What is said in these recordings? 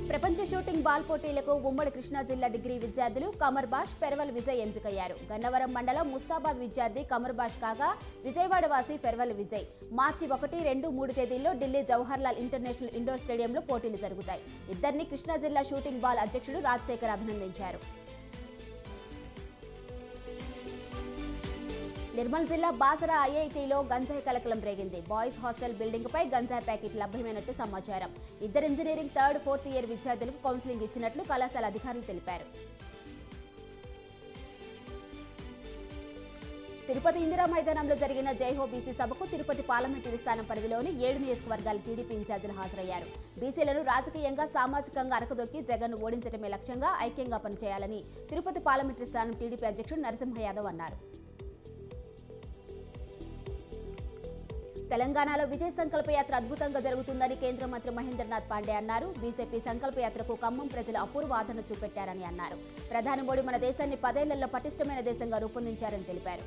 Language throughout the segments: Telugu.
ప్రపంచ షూటింగ్ బాల్ పోటీలకు ఉమ్మడి కృష్ణా జిల్లా డిగ్రీ విద్యార్థులు కమర్ బాష్ పెరవల్ విజయ్ ఎంపికయ్యారు గన్నవరం మండలం ముస్తాబాద్ విద్యార్థి కమర్ బాష్ కాగా విజయవాడ వాసి పెరవల్ విజయ్ మార్చి ఒకటి రెండు మూడు తేదీల్లో ఢిల్లీ జవహర్లాల్ ఇంటర్నేషనల్ ఇండోర్ స్టేడియంలో పోటీలు జరుగుతాయి ఇద్దరిని కృష్ణా జిల్లా షూటింగ్ బాల్ అధ్యక్షుడు రాజశేఖర్ అభినందించారు నిర్మల్ జిల్లా బాసరా ఐఐటీలో గంజాయి కలకలం రేగింది బాయ్స్ హాస్టల్ బిల్డింగ్ పై గంజాయి ప్యాకెట్ లభ్యమైనట్టు సమాచారం ఇద్దరు ఇంజనీరింగ్ థర్డ్ ఫోర్త్ ఇయర్ విద్యార్థులకు కౌన్సిలింగ్ ఇచ్చినట్లు కళాశాల అధికారులు తెలిపారు తిరుపతి ఇందిరా మైదానంలో జరిగిన జైహో బీసీ సభకు తిరుపతి పార్లమెంటరీ స్థానం పరిధిలోని ఏడు నియోజకవర్గాల టీడీపీ ఇన్ఛార్జీలు హాజరయ్యారు బీసీలను రాజకీయంగా సామాజికంగా అరకదొక్కి జగన్ను ఓడించడమే లక్ష్యంగా ఐక్యంగా పనిచేయాలని తిరుపతి పార్లమెంటరీ స్థానం టీడీపీ అధ్యక్షుడు నరసింహ యాదవ్ అన్నారు తెలంగాణలో విజయ సంకల్ప యాత్ర అద్భుతంగా జరుగుతుందని కేంద్ర మంత్రి మహేంద్రనాథ్ పాండే అన్నారు బీజేపీ సంకల్ప యాత్రకు ఖమ్మం ప్రజలు అపూర్వ ఆదరణ చూపెట్టారని అన్నారు ప్రధాని మోడీ మన దేశాన్ని పదేళ్లలో పటిష్టమైన దేశంగా రూపొందించారని తెలిపారు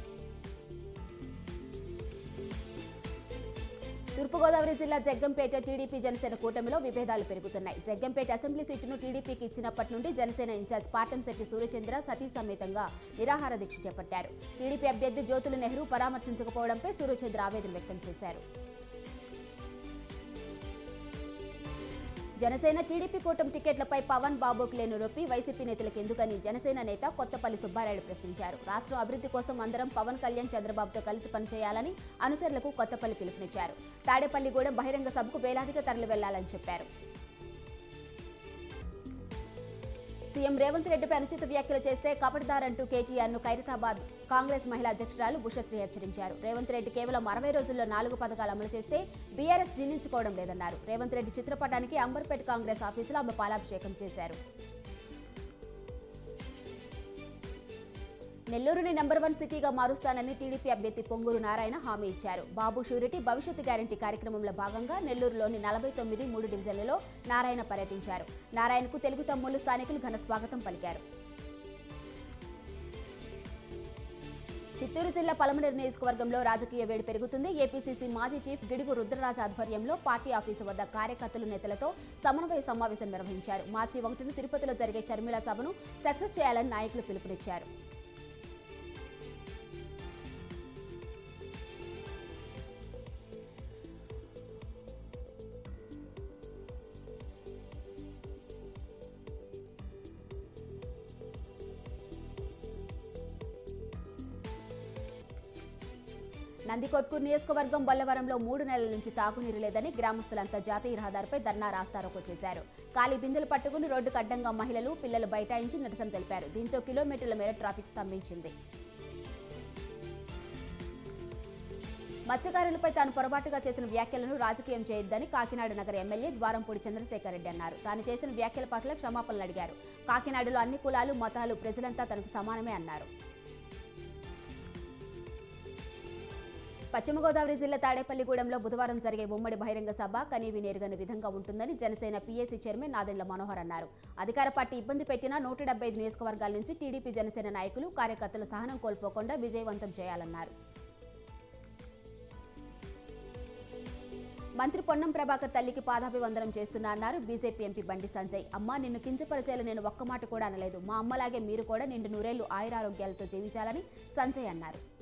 తూర్పుగోదావరి జిల్లా జగ్గంపేట టీడీపీ జనసేన కూటమిలో విభేదాలు పెరుగుతున్నాయి జగ్గంపేట అసెంబ్లీ సీటును టీడీపీకి ఇచ్చినప్పటి నుండి జనసేన ఇన్ఛార్జ్ పాటంశెట్టి సూర్యచంద్ర సతీ సమేతంగా నిరాహార దీక్ష చేపట్టారు టీడీపీ అభ్యర్థి జ్యోతుల నెహ్రూ పరామర్శించకపోవడంపై సూర్యచంద్ర ఆవేదన వ్యక్తం చేశారు జనసేన టీడీపీ కూటమి టికెట్లపై పవన్ బాబుకు లేని రొప్పి వైసీపీ నేతలకు ఎందుకని జనసేన నేత కొత్తపల్లి సుబ్బారాయుడు ప్రశ్నించారు రాష్ట్రం అభివృద్ధి కోసం అందరం పవన్ కళ్యాణ్ చంద్రబాబుతో కలిసి పనిచేయాలని అనుచరులకు కొత్తపల్లి పిలుపునిచ్చారు తాడేపల్లిగూడెం బహిరంగ సభకు వేలాదిగా తరలి వెళ్లాలని చెప్పారు సీఎం రేవంత్ రెడ్డిపై అనుచిత వ్యాఖ్యలు చేస్తే కపటిదారంటూ కేటీఆర్ ను ఖైరతాబాద్ కాంగ్రెస్ మహిళా అధ్యక్షురాలు భుషశ్రీ హెచ్చరించారు రేవంత్ రెడ్డి కేవలం అరవై రోజుల్లో నాలుగు పథకాలు అమలు చేస్తే బీఆర్ఎస్ జీర్ణించుకోవడం లేదన్నారు రేవంత్ రెడ్డి చిత్రపటానికి అంబర్పేట్ కాంగ్రెస్ ఆఫీసులో ఆమె పాలాభిషేకం చేశారు నెల్లూరుని నెంబర్ వన్ సిటీగా మారుస్తానని టీడీపీ అభ్యర్థి పొంగూరు నారాయణ హామీ ఇచ్చారు బాబు షూరిటీ భవిష్యత్తు గ్యారంటీ కార్యక్రమంలో భాగంగా నెల్లూరులోని నలభై తొమ్మిది మూడు డివిజన్లలో నారాయణ పర్యటించారు నారాయణకు తెలుగు తమ్ముళ్లు స్థానికులు ఘన స్వాగతం పలికారు చిత్తూరు జిల్లా పలమనేరు నియోజకవర్గంలో రాజకీయ వేడి పెరుగుతుంది ఏపీసీసీ మాజీ చీఫ్ గిడుగు రుద్రరాజు ఆధ్వర్యంలో పార్టీ ఆఫీసు వద్ద కార్యకర్తలు నేతలతో సమన్వయ సమావేశం నిర్వహించారు మార్చి ఒకటిన తిరుపతిలో జరిగే షర్మిల సభను సక్సెస్ చేయాలని నాయకులు పిలుపునిచ్చారు నందికొట్కూరు నియోజకవర్గం బొల్లవరంలో మూడు నెలల నుంచి తాగునీరు లేదని గ్రామస్తులంతా జాతీయ రహదారిపై ధర్నా రాస్తారోకో చేశారు ఖాళీ బిందెలు పట్టుకుని రోడ్డుకు అడ్డంగా మహిళలు పిల్లలు బైఠాయించి నిరసన తెలిపారు దీంతో కిలోమీటర్ల మేర ట్రాఫిక్ స్తంభించింది మత్స్యకారులపై తాను పొరపాటుగా చేసిన వ్యాఖ్యలను రాజకీయం చేయొద్దని కాకినాడ నగర ఎమ్మెల్యే ద్వారంపూడి చంద్రశేఖర్ రెడ్డి అన్నారు తాను చేసిన వ్యాఖ్యల పట్ల క్షమాపణలు అడిగారు కాకినాడలో అన్ని కులాలు మతాలు ప్రజలంతా తనకు సమానమే అన్నారు పశ్చిమ గోదావరి జిల్లా తాడేపల్లిగూడెంలో బుధవారం జరిగే ఉమ్మడి బహిరంగ సభ కనీవి నేరుగని విధంగా ఉంటుందని జనసేన పీఏసీ చైర్మన్ నాదెండ్ల మనోహర్ అన్నారు అధికార పార్టీ ఇబ్బంది పెట్టినా నూట డెబ్బై ఐదు నియోజకవర్గాల నుంచి టీడీపీ జనసేన నాయకులు కార్యకర్తలు సహనం కోల్పోకుండా విజయవంతం చేయాలన్నారు మంత్రి పొన్నం ప్రభాకర్ తల్లికి పాదాభివందనం చేస్తున్నా అన్నారు బీజేపీ ఎంపీ బండి సంజయ్ అమ్మ నిన్ను కించపరిచేలా నేను ఒక్క మాట కూడా అనలేదు మా అమ్మలాగే మీరు కూడా నిండు నూరేళ్లు ఆయురారోగ్యాలతో జీవించాలని సంజయ్ అన్నారు